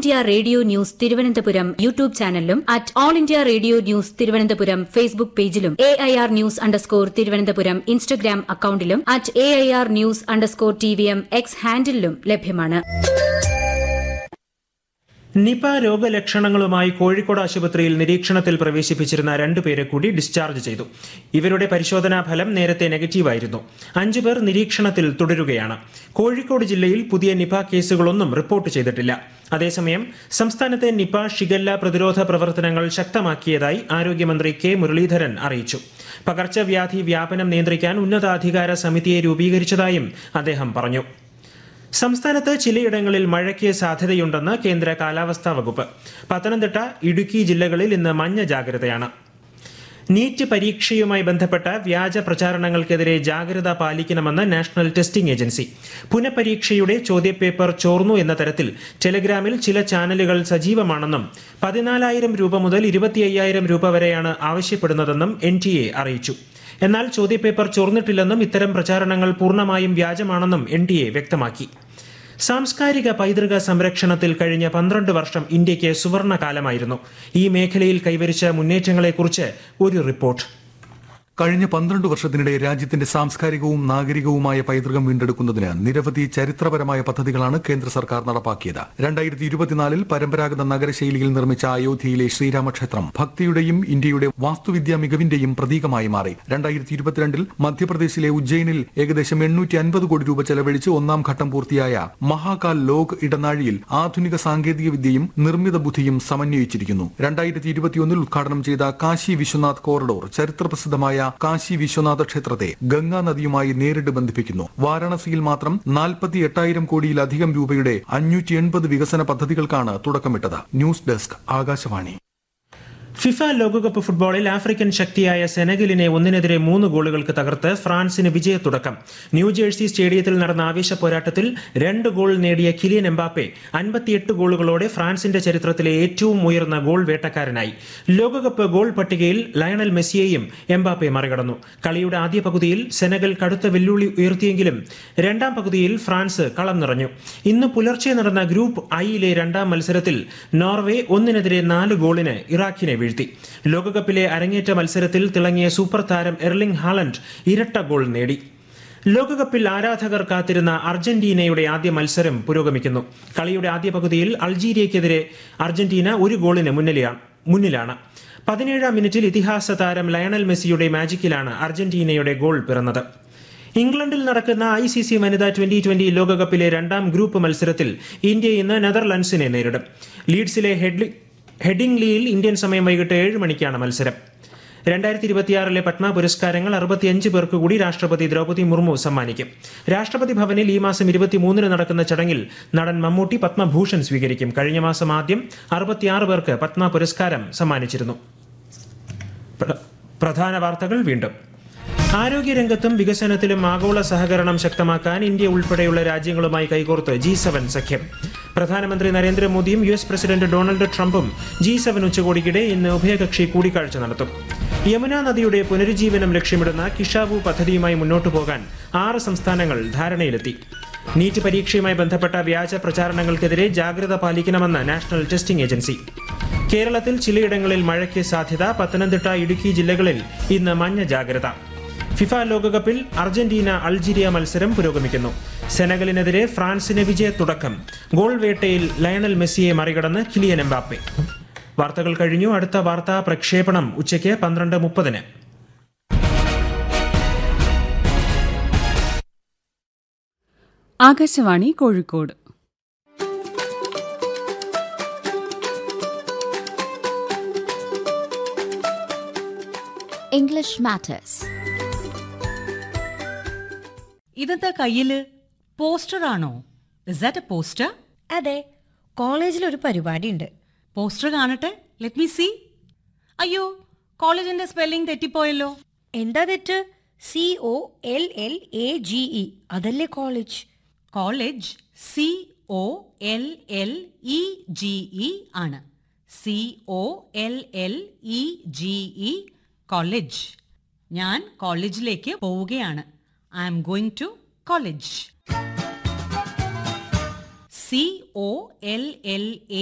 India radio news Thiruvananthapuram YouTube ചാനലിലും at all India radio news Thiruvananthapuram Facebook പേജിലും A I R news underscore Thiruvananthapuram Instagram അക്കൌണ്ടിലും at A I R news underscore T V M X ഹാൻഡിലും ലഭ്യമാണ് Nipah രോഗലക്ഷണങ്ങളുമായി Kozhikode ആശുപത്രിയിൽ നിരീക്ഷണത്തിൽ പ്രവേശിപ്പിച്ചിരുന്ന രണ്ടുപേരെ കൂടി ഡിസ്ചാർജ് ചെയ്തു ഇവരുടെ പരിശോധനാ ഫലം നേരത്തെ നെഗറ്റീവായിരുന്നു അഞ്ചുപേർ നിരീക്ഷണത്തിൽ തുടരുകയാണ് കോഴിക്കോട് ജില്ലയിൽ പുതിയ നിപ കേസുകളൊന്നും റിപ്പോർട്ട് ചെയ്തിട്ടില്ല അതേസമയം സംസ്ഥാനത്തെ നിപ ഷിഗല്ല പ്രതിരോധ പ്രവർത്തനങ്ങൾ ശക്തമാക്കിയതായി ആരോഗ്യമന്ത്രി കെ മുരളീധരൻ അറിയിച്ചു പകർച്ചവ്യാധി വ്യാപനം നിയന്ത്രിക്കാൻ ഉന്നതാധികാര സമിതിയെ രൂപീകരിച്ചതായും അദ്ദേഹം പറഞ്ഞു സംസ്ഥാനത്ത് ചിലയിടങ്ങളിൽ മഴയ്ക്ക് സാധ്യതയുണ്ടെന്ന് കേന്ദ്ര കാലാവസ്ഥാ വകുപ്പ് പത്തനംതിട്ട ഇടുക്കി ജില്ലകളിൽ ഇന്ന് മഞ്ഞ ജാഗ്രതയാണ് നീറ്റ് പരീക്ഷയുമായി ബന്ധപ്പെട്ട വ്യാജ പ്രചാരണങ്ങൾക്കെതിരെ ജാഗ്രത പാലിക്കണമെന്ന് നാഷണൽ ടെസ്റ്റിംഗ് ഏജൻസി പുനഃപരീക്ഷയുടെ ചോദ്യപേപ്പർ ചോർന്നു എന്ന തരത്തിൽ ടെലഗ്രാമിൽ ചില ചാനലുകൾ സജീവമാണെന്നും പതിനാലായിരം രൂപ മുതൽ ഇരുപത്തി അയ്യായിരം രൂപ വരെയാണ് ആവശ്യപ്പെടുന്നതെന്നും എൻ ടി എ അറിയിച്ചു എന്നാൽ ചോദ്യപേപ്പർ ചോർന്നിട്ടില്ലെന്നും ഇത്തരം പ്രചാരണങ്ങൾ പൂർണ്ണമായും വ്യാജമാണെന്നും എൻ ടി എ വ്യക്തമാക്കി സാംസ്കാരിക പൈതൃക സംരക്ഷണത്തിൽ കഴിഞ്ഞ പന്ത്രണ്ട് വർഷം ഇന്ത്യയ്ക്ക് സുവർണകാലമായിരുന്നു ഈ മേഖലയിൽ കൈവരിച്ച മുന്നേറ്റങ്ങളെക്കുറിച്ച് ഒരു റിപ്പോർട്ട് കഴിഞ്ഞ പന്ത്രണ്ട് വർഷത്തിനിടെ രാജ്യത്തിന്റെ സാംസ്കാരികവും നാഗരികവുമായ പൈതൃകം വീണ്ടെടുക്കുന്നതിന് നിരവധി ചരിത്രപരമായ പദ്ധതികളാണ് കേന്ദ്ര സർക്കാർ നടപ്പാക്കിയത് രണ്ടായിരത്തി ഇരുപത്തിനാലിൽ പരമ്പരാഗത നഗരശൈലിയിൽ നിർമ്മിച്ച അയോധ്യയിലെ ശ്രീരാമക്ഷേത്രം ഭക്തിയുടെയും ഇന്ത്യയുടെ വാസ്തുവിദ്യാ മികവിന്റെയും പ്രതീകമായി മാറി രണ്ടായിരത്തി ഇരുപത്തിരണ്ടിൽ മധ്യപ്രദേശിലെ ഉജ്ജയിനിൽ ഏകദേശം എണ്ണൂറ്റി അൻപത് കോടി രൂപ ചെലവഴിച്ച് ഒന്നാം ഘട്ടം പൂർത്തിയായ മഹാകാൽ ലോക് ഇടനാഴിയിൽ ആധുനിക സാങ്കേതിക വിദ്യയും നിർമ്മിത ബുദ്ധിയും സമന്വയിച്ചിരിക്കുന്നു രണ്ടായിരത്തി ഇരുപത്തിയൊന്നിൽ ഉദ്ഘാടനം ചെയ്ത കാശി വിശ്വനാഥ് കോറിഡോർ ചരിത്രപ്രസിദ്ധമായ കാശി വിശ്വനാഥ ക്ഷേത്രത്തെ ഗംഗാ നദിയുമായി നേരിട്ട് ബന്ധിപ്പിക്കുന്നു വാരാണസിയിൽ മാത്രം നാൽപ്പത്തി എട്ടായിരം കോടിയിലധികം രൂപയുടെ അഞ്ഞൂറ്റി എൺപത് വികസന പദ്ധതികൾക്കാണ് തുടക്കമിട്ടത് ന്യൂസ് ഡെസ്ക് ആകാശവാണി ഫിഫ ലോകകപ്പ് ഫുട്ബോളിൽ ആഫ്രിക്കൻ ശക്തിയായ സെനഗലിനെ ഒന്നിനെതിരെ മൂന്ന് ഗോളുകൾക്ക് തകർത്ത് ഫ്രാൻസിന് വിജയത്തുടക്കം ന്യൂജേഴ്സി സ്റ്റേഡിയത്തിൽ നടന്ന ആവേശ പോരാട്ടത്തിൽ രണ്ട് ഗോൾ നേടിയ കിലിയൻ എംബാപ്പെ അൻപത്തിയെട്ട് ഗോളുകളോടെ ഫ്രാൻസിന്റെ ചരിത്രത്തിലെ ഏറ്റവും ഉയർന്ന ഗോൾ വേട്ടക്കാരനായി ലോകകപ്പ് ഗോൾ പട്ടികയിൽ ലയണൽ മെസ്സിയെയും എംബാപ്പെ മറികടന്നു കളിയുടെ ആദ്യ പകുതിയിൽ സെനഗൽ കടുത്ത വെല്ലുവിളി ഉയർത്തിയെങ്കിലും രണ്ടാം പകുതിയിൽ ഫ്രാൻസ് കളം നിറഞ്ഞു ഇന്ന് പുലർച്ചെ നടന്ന ഗ്രൂപ്പ് ഐയിലെ രണ്ടാം മത്സരത്തിൽ നോർവേ ഒന്നിനെതിരെ നാല് ഗോളിന് ഇറാഖിനെ വീഴ്ത്തി ലോകകപ്പിലെ അരങ്ങേറ്റ മത്സരത്തിൽ തിളങ്ങിയ സൂപ്പർ താരം എർലിംഗ് ഹാലൻഡ് ഇരട്ട ഗോൾ നേടി ലോകകപ്പിൽ ആരാധകർ കാത്തിരുന്ന അർജന്റീനയുടെ ആദ്യ മത്സരം പുരോഗമിക്കുന്നു കളിയുടെ ആദ്യ പകുതിയിൽ അൾജീരിയയ്ക്കെതിരെ അർജന്റീന ഒരു ഗോളിന് മുന്നിലാണ് മുന്നിലാണ് പതിനേഴാം മിനിറ്റിൽ ഇതിഹാസ താരം ലയണൽ മെസ്സിയുടെ മാജിക്കിലാണ് അർജന്റീനയുടെ ഗോൾ പിറന്നത് ഇംഗ്ലണ്ടിൽ നടക്കുന്ന ഐ സി സി വനിതാ ട്വന്റി ട്വന്റി ലോകകപ്പിലെ രണ്ടാം ഗ്രൂപ്പ് മത്സരത്തിൽ ഇന്ത്യ ഇന്ന് നെതർലൻഡ്സിനെ നേരിടും ലീഡ്സിലെ ഹെഡ്ലി ഹെഡിംഗ്ലിയിൽ ഇന്ത്യൻ സമയം വൈകിട്ട് ഏഴ് മണിക്കാണ് മത്സരം രണ്ടായിരത്തി ഇരുപത്തിയാറിലെ പത്മ പുരസ്കാരങ്ങൾ അറുപത്തിയഞ്ച് പേർക്ക് കൂടി രാഷ്ട്രപതി ദ്രൗപദി മുർമു സമ്മാനിക്കും രാഷ്ട്രപതി ഭവനിൽ ഈ മാസം ഇരുപത്തിമൂന്നിന് നടക്കുന്ന ചടങ്ങിൽ നടൻ മമ്മൂട്ടി പത്മഭൂഷൺ സ്വീകരിക്കും കഴിഞ്ഞ മാസം ആദ്യം അറുപത്തിയാറ് പേർക്ക് പത്മ പുരസ്കാരം സമ്മാനിച്ചിരുന്നു പ്ര- പ്രധാന വാർത്തകൾ വീണ്ടും ആരോഗ്യരംഗത്തും വികസനത്തിലും ആഗോള സഹകരണം ശക്തമാക്കാൻ ഇന്ത്യ ഉൾപ്പെടെയുള്ള രാജ്യങ്ങളുമായി കൈകോർത്ത് ജി സെവൻ സഖ്യം പ്രധാനമന്ത്രി നരേന്ദ്രമോദിയും യു എസ് പ്രസിഡന്റ് ഡൊണാൾഡ് ട്രംപും ജി സെവൻ ഉച്ചകോടിക്കിടെ ഇന്ന് ഉഭയകക്ഷി കൂടിക്കാഴ്ച നടത്തും യമുന നദിയുടെ പുനരുജ്ജീവനം ലക്ഷ്യമിടുന്ന കിഷാവു പദ്ധതിയുമായി മുന്നോട്ടു പോകാൻ ആറ് സംസ്ഥാനങ്ങൾ ധാരണയിലെത്തി നീറ്റ് പരീക്ഷയുമായി ബന്ധപ്പെട്ട വ്യാജ പ്രചാരണങ്ങൾക്കെതിരെ ജാഗ്രത പാലിക്കണമെന്ന് നാഷണൽ ടെസ്റ്റിംഗ് ഏജൻസി കേരളത്തിൽ ചിലയിടങ്ങളിൽ മഴയ്ക്ക് സാധ്യത പത്തനംതിട്ട ഇടുക്കി ജില്ലകളിൽ ഇന്ന് മഞ്ഞ ജാഗ്രത ഫിഫ ലോകകപ്പിൽ അർജന്റീന അൾജീരിയ മത്സരം പുരോഗമിക്കുന്നു സെനഗലിനെതിരെ ഫ്രാൻസിന് വിജയത്തുടക്കം ഗോൾ വേട്ടയിൽ ലയണൽ മെസ്സിയെ മറികടന്ന് കിലിയൻ എംബാപ്പെ വാർത്തകൾ കഴിഞ്ഞു അടുത്ത വാർത്താ പ്രക്ഷേപണം ഉച്ചയ്ക്ക് പന്ത്രണ്ട് മുപ്പതിന് ആകാശവാണി കോഴിക്കോട് English Matters. ഇതെന്താ കയ്യില് പോസ്റ്റർ ആണോ ഇസ് ദാറ്റ് എ പോസ്റ്റർ അതെ കോളേജിൽ ഒരു പരിപാടി ഉണ്ട് പോസ്റ്റർ കാണട്ടെ ലെറ്റ് മീ സി അയ്യോ കോളേജിന്റെ സ്പെല്ലിംഗ് തെറ്റിപ്പോയല്ലോ എന്താ തെറ്റ് C O L L A G E അതല്ലേ college college C O L L E G E ആണ് C O L L E G E college ഞാൻ കോളേജിലേക്ക് പോവുകയാണ് I am going to college C O L L A